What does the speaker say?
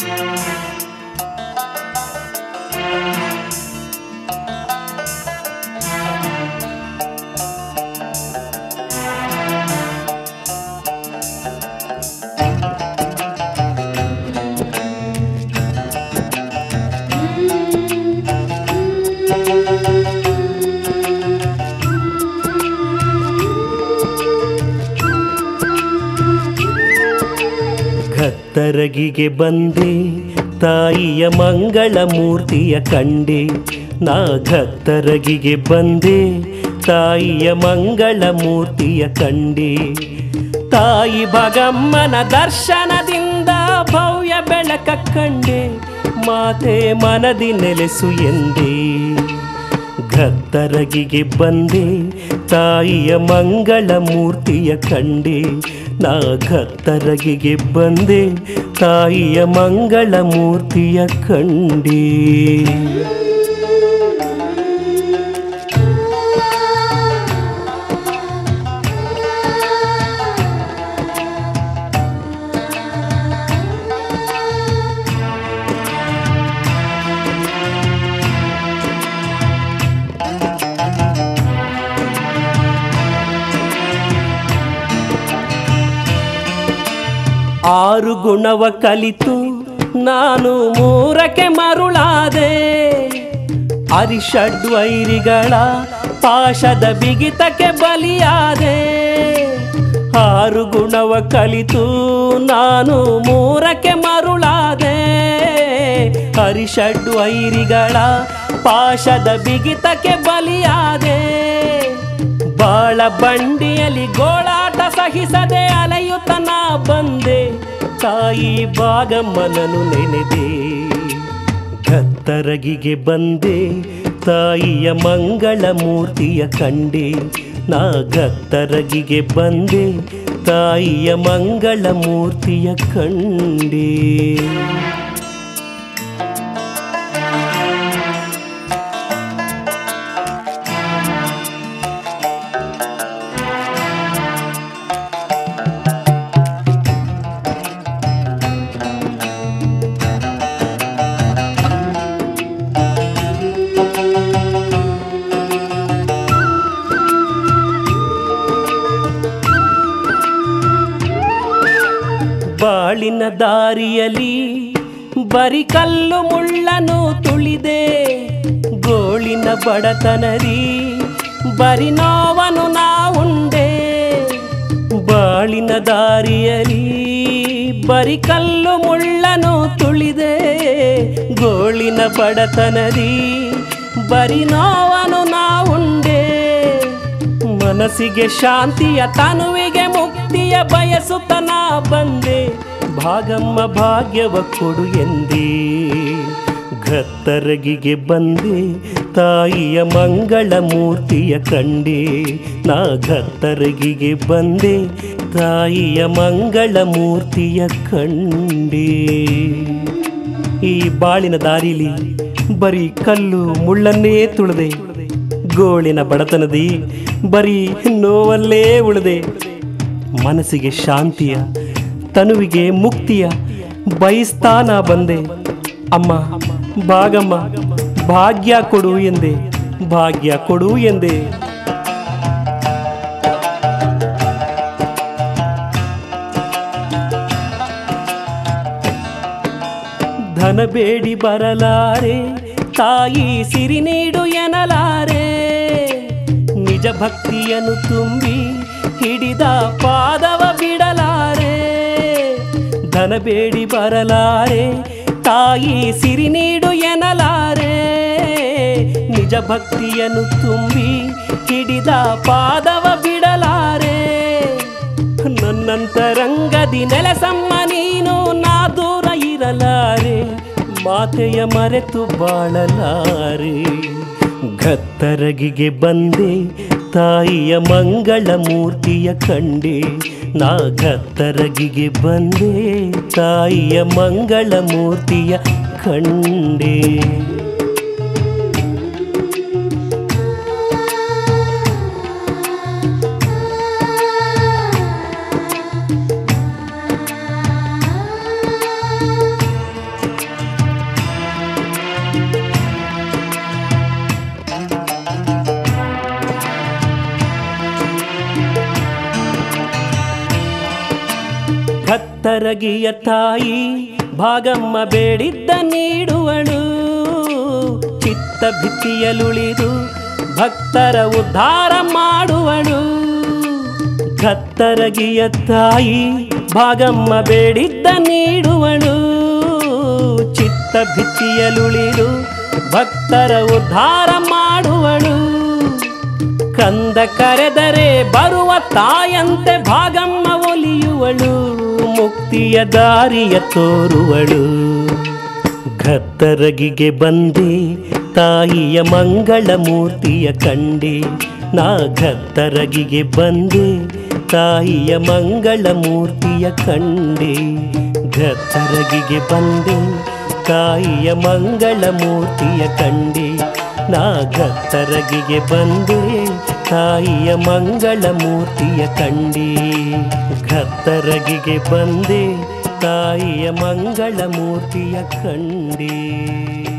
ಕತ್ತರಗಿಗೆ ಬಂದೆ ತಾಯಿಯ ಮಂಗಳ ಮೂರ್ತಿಯ ಕಂಡೆ ನಾ ಕತ್ತರಗಿಗೆ ಬಂದೆ ತಾಯಿಯ ಮಂಗಳ ಮೂರ್ತಿಯ ಕಂಡೆ ತಾಯಿ ಭಗಮ್ಮನ ದರ್ಶನದಿಂದ ಭವ್ಯ ಬೆಳಕ ಕಂಡೆ ಮಾತೆ ಮನದಿ ನೆಲೆಸು ಎಂದೇ ಗತ್ತರಗಿಗೆ ಬಂದೆ ತಾಯಿಯ ಮಂಗಳ ಮೂರ್ತಿಯ ಕಂಡೆ ನಾ ಗತ್ತರಗಿಗೆ ಬಂದೆ ತಾಯಿಯ ಮಂಗಳ ಮೂರ್ತಿಯ ಕಂಡೆ ಆರು ಗುಣವ ಕಲಿತು ನಾನು ಮೂರಕ್ಕೆ ಮರುಳಾದೆ ಅರಿಷಡ್ವೈರಿಗಳ ಪಾಶದ ಬಿಗಿತಕ್ಕೆ ಬಲಿಯಾದೆ ಆರು ಗುಣವ ಕಲಿತು ನಾನು ಮೂರಕ್ಕೆ ಮರುಳಾದೆ ಅರಿಷಡ್ವೈರಿಗಳ ಪಾಶದ ಬಿಗಿತಕ್ಕೆ ಬಲಿಯಾದೆ ಬಾಳ ಬಂಡಿಯಲ್ಲಿ ಗೋಳಾಟ ಸಹಿಸದೆ ಅಲೆಯುತ್ತ ನಾ ಬಂದೆ ತಾಯಿ ಭಾಗಮ್ಮನನು ನೆನೆದೆ ಕತ್ತರಗಿಗೆ ಬಂದೆ ತಾಯಿಯ ಮಂಗಳ ಮೂರ್ತಿಯ ಕಂಡೆ ನಾ ಗತ್ತರಗಿಗೆ ಬಂದೆ ತಾಯಿಯ ಮಂಗಳ ಮೂರ್ತಿಯ ಕಂಡೆ ಬಾಳಿನ ದಾರಿಯಲ್ಲಿ ಬರಿ ಕಲ್ಲು ಮುಳ್ಳನು ತುಳಿದೆ ಗೋಳಿನ ಬಡತನರಿ ಬರಿ ನೋವನು ನಾ ಉಂಡೆ ಬಾಳಿನ ದಾರಿಯಲ್ಲಿ ಬರಿ ಕಲ್ಲು ಮುಳ್ಳನು ತುಳಿದೆ ಗೋಳಿನ ಬಡತನರಿ ಬರಿ ನೋವನು ನಾ ಉಂಡೆ ಮನಸ್ಸಿಗೆ ಶಾಂತಿಯ ತನುವಿಗೆ ಮುಕ್ತಿಯ ಬಯಸುತ್ತ ನಾ ಬಂದೆ ಭಾಗಮ್ಮ ಭಾಗ್ಯವ ಕೊಡು ಎಂದೇ ಗತ್ತರಗಿಗೆ ಬಂದೆ ತಾಯಿಯ ಮಂಗಳ ಮೂರ್ತಿಯ ಕಂಡೆ ನಾ ಗತ್ತರಗಿಗೆ ಬಂದೆ ತಾಯಿಯ ಮಂಗಳ ಮೂರ್ತಿಯ ಕಂಡೆ ಈ ಬಾಳಿನ ದಾರಿಲಿ ಬರೀ ಕಲ್ಲು ಮುಳ್ಳನ್ನೇ ತುಳಿದೆ ಗೋಳಿನ ಬಡತನದಿ ಬರೀ ನೋವಲ್ಲೇ ಉಳಿದೆ ಮನಸ್ಸಿಗೆ ಶಾಂತಿಯ ತನುವಿಗೆ ಮುಕ್ತಿಯ ಬಯಸ್ತಾನ ಬಂದೆ ಅಮ್ಮ ಭಾಗಮ್ಮ ಭಾಗ್ಯ ಕೊಡು ಎಂದೆ ಭಾಗ್ಯ ಕೊಡು ಎಂದೆ ಧನ ಬೇಡಿ ಬರಲಾರೆ ತಾಯಿ ಸಿರಿ ನೀಡು ಎನಲಾರೆ ನಿಜ ಭಕ್ತಿಯನ್ನು ತುಂಬಿ ಹಿಡಿದ ಪಾದವ ಬಿಡಲಾರೆ ಧನ ಬೇಡಿ ಬರಲಾರೆ ತಾಯಿ ಸಿರಿ ನೀಡು ಎನಲಾರೆ ನಿಜ ಭಕ್ತಿಯನ್ನು ತುಂಬಿ ಹಿಡಿದ ಪಾದವ ಬಿಡಲಾರೆ ನನ್ನಂತರಂಗದಿ ನೆಲೆಸಮ್ಮ ನೀನು ನಾ ದೂರ ಇರಲಾರೆ ಮಾತೆಯ ಮರೆತು ಬಾಳಲಾರೆ ಗತ್ತರಗಿಗೆ ಬಂದೆ ತಾಯಿಯ ಮಂಗಳ ಮೂರ್ತಿಯ ಕಂಡೆ ನಾ ಗತ್ತರಗಿಗೆ ಬಂದೆ ತಾಯಿಯ ಮಂಗಳ ಮೂರ್ತಿಯ ಕಂಡೆ ಗತ್ತರಗಿಯ ತಾಯಿ ಭಾಗಮ್ಮ ಬೇಡಿದ್ದ ನೀಡುವಳು ಚಿತ್ತ ಭಿತ್ತಿಯಲುಳಿದು ಭಕ್ತರ ಉದ್ಧಾರ ಮಾಡುವಳು ಗತ್ತರಗಿಯ ತಾಯಿ ಭಾಗಮ್ಮ ಬೇಡಿದ್ದ ನೀಡುವಳು ಚಿತ್ತ ಭಿತ್ತಿಯಲುಳಿದು ಭಕ್ತರ ಉದ್ಧಾರ ಮಾಡುವಳು ಕಂದ ಕರೆದರೆ ಬರುವ ತಾಯಂತೆ ಭಾಗಮ್ಮ ಒಲಿಯುವಳು ಮುಕ್ತಿಯ ದಾರಿಯ ತೋರುವಳು ಗತ್ತರಗಿಗೆ ಬಂದೆ ತಾಯಿಯ ಮಂಗಳ ಮೂರ್ತಿಯ ಕಂಡೆ ನಾ ಗತ್ತರಗಿಗೆ ಬಂದೆ ತಾಯಿಯ ಮಂಗಳ ಮೂರ್ತಿಯ ಕಂಡೆ ಗತ್ತರಗಿಗೆ ಬಂದೆ ತಾಯಿಯ ಮಂಗಳ ಮೂರ್ತಿಯ ಕಂಡೆ ನಾ ಗತ್ತರಗಿಗೆ ಬಂದೆ ತಾಯಿಯ ಮಂಗಳ ಮೂರ್ತಿಯ ಕಂಡೆ ಗತ್ತರಗಿಗೆ ಬಂದೆ ತಾಯಿಯ ಮಂಗಳ ಮೂರ್ತಿಯ ಕಂಡೆ